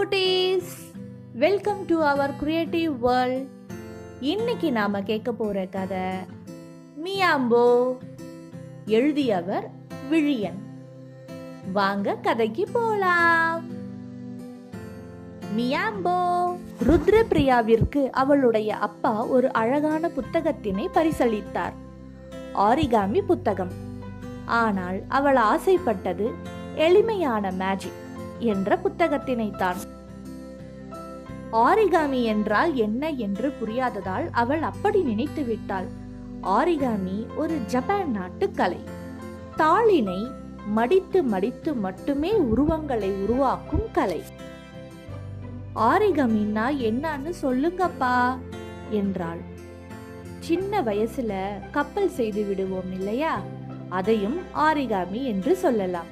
குட்டீஸ் welcome to our creative world இன்னைக்கு நாம கேட்க போற கதை மியாம்போ எழுதியவர் விழியன் வாங்க கதைக்கு போலாம் மியாம்போ ருத்ரபிரியாவிற்கு அவளுடைய அப்பா ஒரு அழகான புத்தகத்தினை பரிசளித்தார் ஆரிகாமி புத்தகம் ஆனால் அவள் ஆசைப்பட்டது எளிமையான மேஜிக் என்ற புத்தகத்தினைத்தான் ஆரிகாமி என்றால் என்ன என்று புரியாததால் அவள் அப்படி நினைத்து விட்டாள் ஆரிகாமி ஒரு ஜப்பான் நாட்டு கலை தாளினை மடித்து மடித்து மட்டுமே உருவங்களை உருவாக்கும் கலை ஆரிகாமின்னா என்னன்னு சொல்லுங்கப்பா என்றாள் சின்ன வயசுல கப்பல் செய்து விடுவோம் இல்லையா அதையும் ஆரிகாமி என்று சொல்லலாம்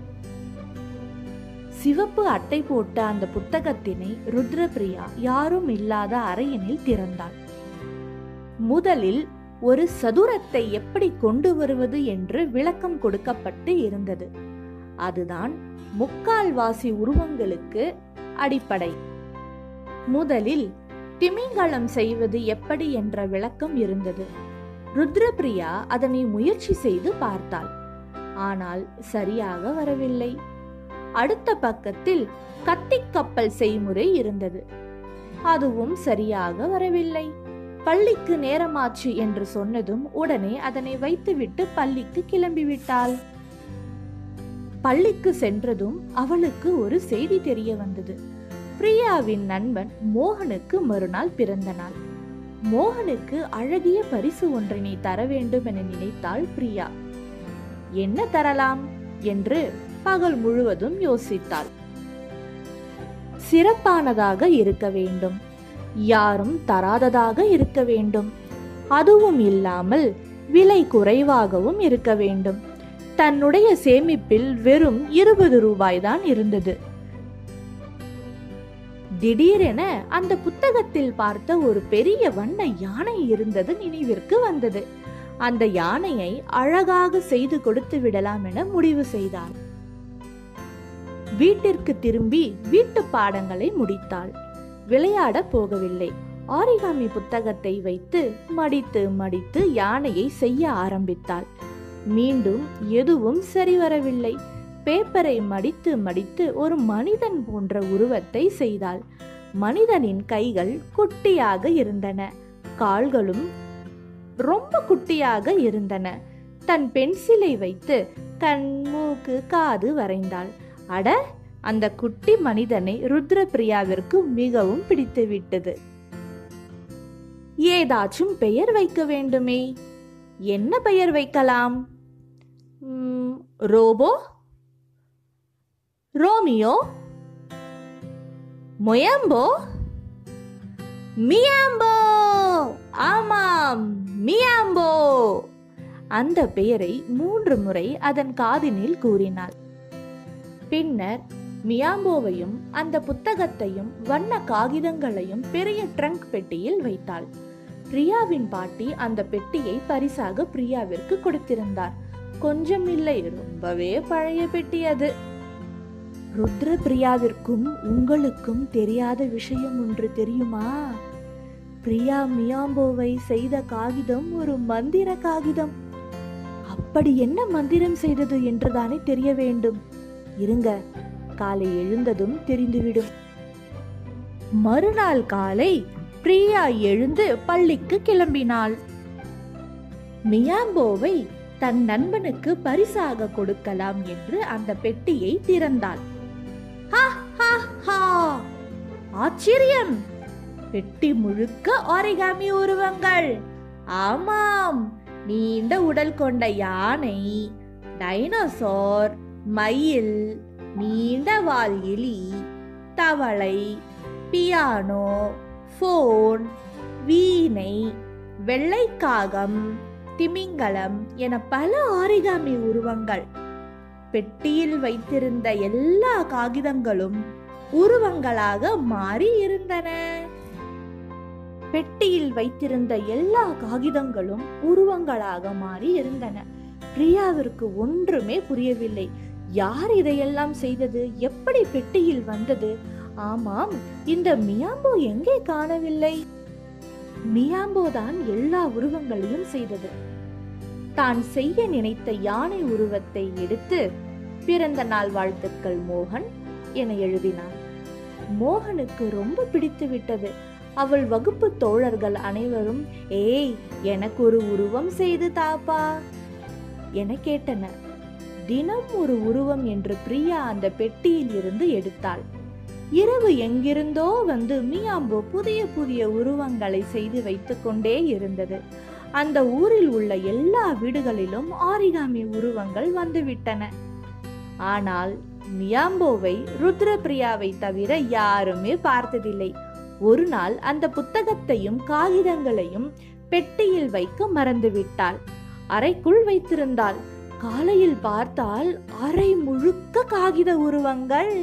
சிவப்பு அட்டை போட்ட அந்த புத்தகத்தினை ருத்ரபிரியா யாரும் இல்லாத அறையினில் திறந்தாள் முதலில் ஒரு சதுரத்தை எப்படி கொண்டு வருவது என்று விளக்கம் கொடுக்கப்பட்டு இருந்தது அதுதான் முக்கால்வாசி உருவங்களுக்கு அடிப்படை முதலில் திமிங்கலம் செய்வது எப்படி என்ற விளக்கம் இருந்தது ருத்ரபிரியா அதனை முயற்சி செய்து பார்த்தாள் ஆனால் சரியாக வரவில்லை அடுத்த பக்கத்தில் கத்திக் கப்பல் செய்முறை இருந்தது அதுவும் சரியாக வரவில்லை பள்ளிக்கு நேரமாச்சு என்று சொன்னதும் உடனே அதனை வைத்துவிட்டு பள்ளிக்கு கிளம்பிவிட்டாள் பள்ளிக்கு சென்றதும் அவளுக்கு ஒரு செய்தி தெரிய வந்தது பிரியாவின் நண்பன் மோகனுக்கு மறுநாள் பிறந்த நாள் மோகனுக்கு அழகிய பரிசு ஒன்றினை தர வேண்டும் என நினைத்தாள் பிரியா என்ன தரலாம் என்று பகல் முழுவதும் யோசித்தாள் சிறப்பானதாக இருக்க வேண்டும் யாரும் தராததாக இருக்க வேண்டும் அதுவும் இல்லாமல் விலை குறைவாகவும் இருக்க வேண்டும் தன்னுடைய சேமிப்பில் வெறும் இருபது ரூபாய்தான் இருந்தது திடீரென அந்த புத்தகத்தில் பார்த்த ஒரு பெரிய வண்ண யானை இருந்தது நினைவிற்கு வந்தது அந்த யானையை அழகாக செய்து கொடுத்து விடலாம் என முடிவு செய்தாள் வீட்டிற்கு திரும்பி வீட்டு பாடங்களை முடித்தாள் விளையாட போகவில்லை ஆரிகாமி புத்தகத்தை வைத்து மடித்து மடித்து யானையை செய்ய ஆரம்பித்தாள் மீண்டும் எதுவும் சரிவரவில்லை பேப்பரை மடித்து மடித்து ஒரு மனிதன் போன்ற உருவத்தை செய்தாள் மனிதனின் கைகள் குட்டியாக இருந்தன கால்களும் ரொம்ப குட்டியாக இருந்தன தன் பென்சிலை வைத்து கண் மூக்கு காது வரைந்தாள் அட அந்த குட்டி மனிதனை ருத்ரபிரியாவிற்கு மிகவும் பிடித்து விட்டது ஏதாச்சும் பெயர் வைக்க வேண்டுமே என்ன பெயர் வைக்கலாம் ம், ரோபோ ரோமியோ மொயம்போ மியாம்போ ஆமாம் மியாம்போ அந்த பெயரை மூன்று முறை அதன் காதினில் கூறினாள் பின்னர் மியாம்போவையும் அந்த புத்தகத்தையும் வண்ண காகிதங்களையும் பெரிய ட்ரங்க் பெட்டியில் வைத்தாள் பிரியாவின் பாட்டி அந்த பெட்டியை பரிசாக பிரியாவிற்கு கொடுத்திருந்தார் கொஞ்சம் இல்லை ரொம்பவே பழைய பெட்டி அது ருத்ர பிரியாவிற்கும் உங்களுக்கும் தெரியாத விஷயம் ஒன்று தெரியுமா பிரியா மியாம்போவை செய்த காகிதம் ஒரு மந்திர காகிதம் அப்படி என்ன மந்திரம் செய்தது என்றுதானே தெரிய வேண்டும் இருங்க காலை எழுந்ததும் தெரிந்துவிடும் மறுநாள் காலை பிரியா எழுந்து பள்ளிக்கு கிளம்பினாள் மியாம்போவை தன் நண்பனுக்கு பரிசாக கொடுக்கலாம் என்று அந்த பெட்டியை திறந்தாள் ஹா, ஹா, ஹா! ஆச்சரியம் பெட்டி முழுக்க ஆரிகாமி உருவங்கள் ஆமாம் நீண்ட உடல் கொண்ட யானை டைனோசோர் மயில் நீண்ட வால் எலி தவளை பியானோ ஃபோன் வீணை வெள்ளைக்காகம் திமிங்கலம் என பல ஆரிகாமி உருவங்கள் பெட்டியில் வைத்திருந்த எல்லா காகிதங்களும் உருவங்களாக மாறி இருந்தன பெட்டியில் வைத்திருந்த எல்லா காகிதங்களும் உருவங்களாக மாறி இருந்தன பிரியாவிற்கு ஒன்றுமே புரியவில்லை யார் இதையெல்லாம் செய்தது எப்படி பெட்டியில் வந்தது ஆமாம் இந்த மியாம்போ எங்கே காணவில்லை மியாம்போ தான் எல்லா உருவங்களையும் செய்தது தான் செய்ய நினைத்த யானை உருவத்தை எடுத்து பிறந்த நாள் வாழ்த்துக்கள் மோகன் என எழுதினான் மோகனுக்கு ரொம்ப பிடித்து விட்டது அவள் வகுப்பு தோழர்கள் அனைவரும் ஏய் எனக்கு ஒரு உருவம் செய்து தாப்பா என கேட்டனர் தினம் ஒரு உருவம் என்று பிரியா அந்த பெட்டியில் இருந்து எடுத்தாள் இரவு எங்கிருந்தோ வந்து மியாம்போ புதிய புதிய உருவங்களை செய்து வைத்துக் கொண்டே இருந்தது அந்த ஊரில் உள்ள எல்லா வீடுகளிலும் ஆரிகாமி உருவங்கள் வந்துவிட்டன ஆனால் மியாம்போவை ருத்ரபிரியாவை தவிர யாருமே பார்த்ததில்லை ஒரு நாள் அந்த புத்தகத்தையும் காகிதங்களையும் பெட்டியில் வைக்க மறந்துவிட்டாள் அறைக்குள் வைத்திருந்தாள் காலையில் பார்த்தால் அறை முழுக்க காகித உருவங்கள்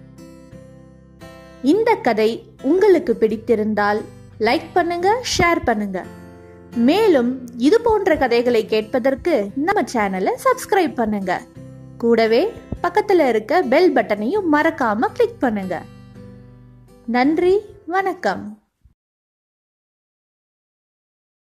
இந்த கதை உங்களுக்கு பிடித்திருந்தால் லைக் பண்ணுங்க ஷேர் பண்ணுங்க மேலும் இது போன்ற கதைகளை கேட்பதற்கு நம்ம சேனலை சப்ஸ்கிரைப் பண்ணுங்க கூடவே பக்கத்துல இருக்க பெல் பட்டனையும் மறக்காம கிளிக் பண்ணுங்க நன்றி வணக்கம்